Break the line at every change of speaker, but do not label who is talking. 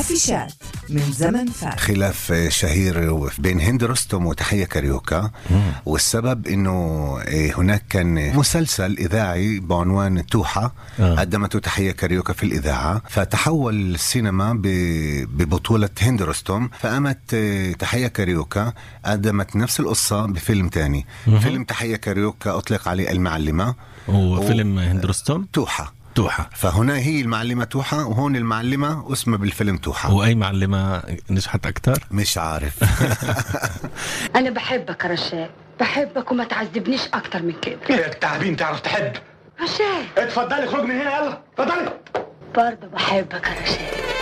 أفيشات من زمن فات
خلاف شهير بين هند رستم وتحية كاريوكا والسبب انه هناك كان مسلسل اذاعي بعنوان توحة
آه.
قدمته تحية كاريوكا في الاذاعة فتحول السينما ب- ببطولة هند رستم فقامت تحية كاريوكا قدمت نفس القصة بفيلم تاني فيلم تحية كاريوكا اطلق عليه المعلمة
وفيلم هند رستم
توحة
توحة
فهنا هي المعلمة توحة وهون المعلمة اسمها بالفيلم توحة
واي معلمة نجحت اكثر
مش عارف
أنا بحبك يا رشاد بحبك وما تعذبنيش أكتر من كده
يا التعبين تعرف تحب
رشاد
اتفضلي خرج من هنا يلا اتفضلي
برضه بحبك يا رشاد